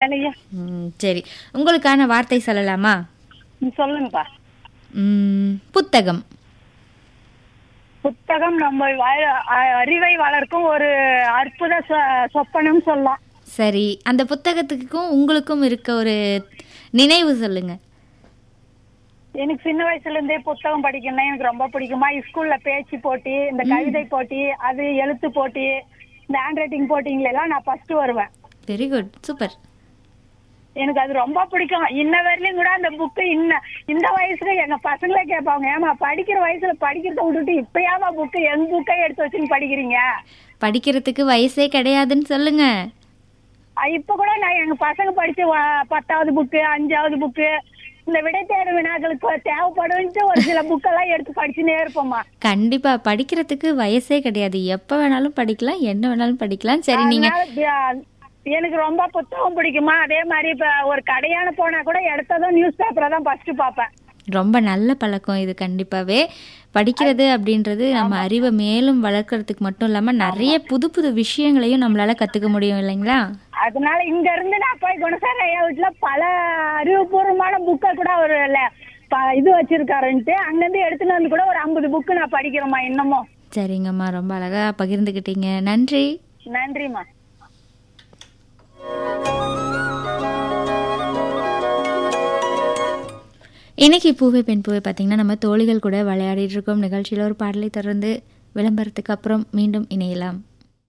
இல்லையா ம், சரி உங்களுக்கான வார்த்தை சொல்லலாமா ம், சொல்லுங்கப்பா ம், புத்தகம் புத்தகம் நம்ம வ- அ- அறிவை வளர்க்கும் ஒரு அற்புத சொ- சொப்பனம் சொல்லலாம் சரி அந்த புத்தகத்துக்கும் உங்களுக்கும் இருக்க ஒரு நினைவு சொல்லுங்க எனக்கு சின்ன வயசுல இருந்தே புத்தகம் படிக்கணும்னா எனக்கு ரொம்ப பிடிக்குமா ஸ்கூல்ல பேச்சு போட்டி இந்த கவிதை போட்டி அது எழுத்து போட்டி இந்த ஹேண்ட் ரைட்டிங் போட்டிங்கள எல்லாம் நான் ஃபர்ஸ்ட் வருவேன் வெரி குட் சூப்பர் எனக்கு அது ரொம்ப பிடிக்கும் இன்ன வரையிலும் கூட அந்த புக்கு இன்ன இந்த வயசுல எங்க பசங்களே கேட்பாங்க ஏமா படிக்கிற வயசுல படிக்கிறத விட்டுட்டு இப்பயாமா புக்கு எந்த புக்கை எடுத்து வச்சுன்னு படிக்கிறீங்க படிக்கிறதுக்கு வயசே கிடையாதுன்னு சொல்லுங்க அஹ் இப்ப கூட நான் எங்க பசங்க படிச்ச வ- பத்தாவது புக்கு அஞ்சாவது புக்கு இந்த விடை தேர்வு வினாக்களுக்கு தேவைப்படும்ட்டு ஒரு சில புக்கெல்லாம் எடுத்து படிச்சுனே இருப்போம்மா கண்டிப்பா படிக்கிறதுக்கு வயசே கிடையாது எப்ப வேணாலும் படிக்கலாம் என்ன வேணாலும் படிக்கலாம் சரி நீங்க அதனால தி- எனக்கு ரொம்ப புத்தகம் பிடிக்குமா அதே மாதிரி இப்ப ஒரு கடையான போனா கூட எடுத்ததும் நியூஸ் பேப்பரை தான் ஃபர்ஸ்ட் பார்ப்பேன் ரொம்ப நல்ல பழக்கம் இது கண்டிப்பாவே படிக்கிறது அப்படின்றது நம்ம அறிவை மேலும் வளர்க்கறதுக்கு மட்டும் இல்லாம நிறைய புது புது விஷயங்களையும் நம்மளால கத்துக்க முடியும் இல்லைங்களா அதனால இங்க இருந்து நான் போய் குணசார ஐயா வீட்டுல பல அறிவுபூர்வமான புக்கை கூட ஒரு ல- ப- இது வச்சிருக்காருன்ட்டு அங்கிருந்து எடுத்துட்டு வந்து கூட ஒரு ஐம்பது புக்கு நான் படிக்கிறேம்மா இன்னமும் சரிங்கம்மா ரொம்ப அழகா பகிர்ந்துக்கிட்டீங்க நன்றி நன்றிம்மா இன்னைக்கு பூவே பெண் பூவே பார்த்தீங்கன்னா நம்ம தோழிகள் கூட விளையாடிட்டு இருக்கோம் நிகழ்ச்சியில் ஒரு பாடலை தொடர்ந்து விளம்பரத்துக்கு அப்புறம் மீண்டும் இணையலாம்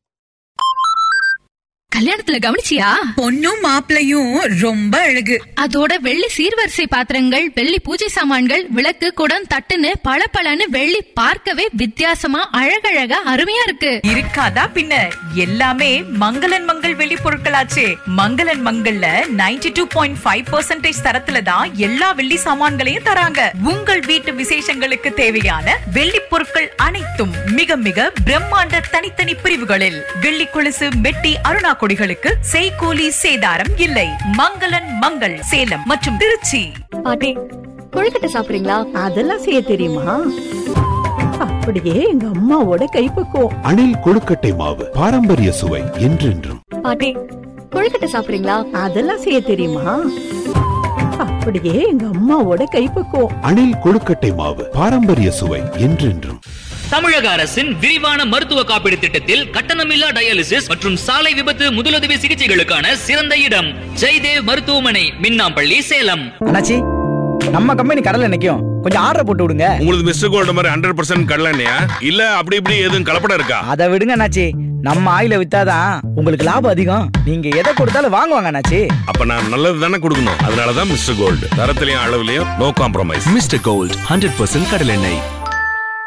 கல்யாணத்துல கவனிச்சியா பொண்ணும் மாப்பிளையும் ரொம்ப அழகு அதோட வெள்ளி சீர்வரிசை பாத்திரங்கள் வெள்ளி பூஜை சாமான்கள் விளக்கு குடம் தட்டுன்னு பளபளன்னு வெள்ளி பார்க்கவே வித்தியாசமா அழகழகா அருமையா இருக்கு இருக்காதா பின்ன எல்லாமே மங்களன் மங்கள் வெளி பொருட்களாச்சே மங்களன் மங்கள்ல 92.5% டூ பாயிண்ட் ஃபைவ் தரத்துல தான் எல்லா வெள்ளி சாமான்களையும் தராங்க உங்கள் வீட்டு விசேஷங்களுக்கு தேவையான வெள்ளி பொருட்கள் அனைத்தும் மிக மிக பிரம்மாண்ட தனித்தனி பிரிவுகளில் வெள்ளி கொலுசு மெட்டி அருணா கொடிகளுக்கு செய்கூலி சேதாரம் இல்லை மங்களன் மங்கள் சேலம் மற்றும் திருச்சி பாட்டி கொழுக்கட்டை சாப்பிடுறீங்களா அதெல்லாம் செய்ய தெரியுமா அப்படியே எங்க அம்மாவோட கைப்பக்குவம் அணில் கொழுக்கட்டை மாவு பாரம்பரிய சுவை என்றென்றும் பாட்டி கொழுக்கட்டை சாப்பிடுறீங்களா அதெல்லாம் செய்ய தெரியுமா அப்படியே எங்க அம்மாவோட கைப்பக்குவம் அணில் கொழுக்கட்டை மாவு பாரம்பரிய சுவை என்றென்றும் தமிழக அரசின் விரிவான மருத்துவ காப்பீடு திட்டத்தில் கட்டணமில்லா டயாலிசிஸ் மற்றும் சாலை விபத்து முதலுதவி சிகிச்சைகளுக்கான சிறந்த இடம் ஜெய்தேவ் மருத்துவமனை மின்னாம்பள்ளி சேலம் அண்ணாச்சி நம்ம கம்பெனி கடல்ல நிக்கும் கொஞ்சம் ஆர்டர் போட்டு விடுங்க உங்களுக்கு மிஸ்டர் கோல்டு மாதிரி ஹண்ட்ரட் பர்சன்ட் கடலண்ணையா இல்ல அப்படி இப்படி எதுவும் கலப்படம் இருக்கா அதை விடுங்க அண்ணாச்சி நம்ம ஆயில வித்தாதான் உங்களுக்கு லாபம் அதிகம் நீங்க எதை கொடுத்தாலும் வாங்குவாங்க அண்ணாச்சி அப்ப நான் நல்லது தானே கொடுக்கணும் அதனாலதான் மிஸ்டர் கோல்டு தரத்திலையும் அளவுலயும் no compromise mister gold hundred percent கடலெண்ணெய்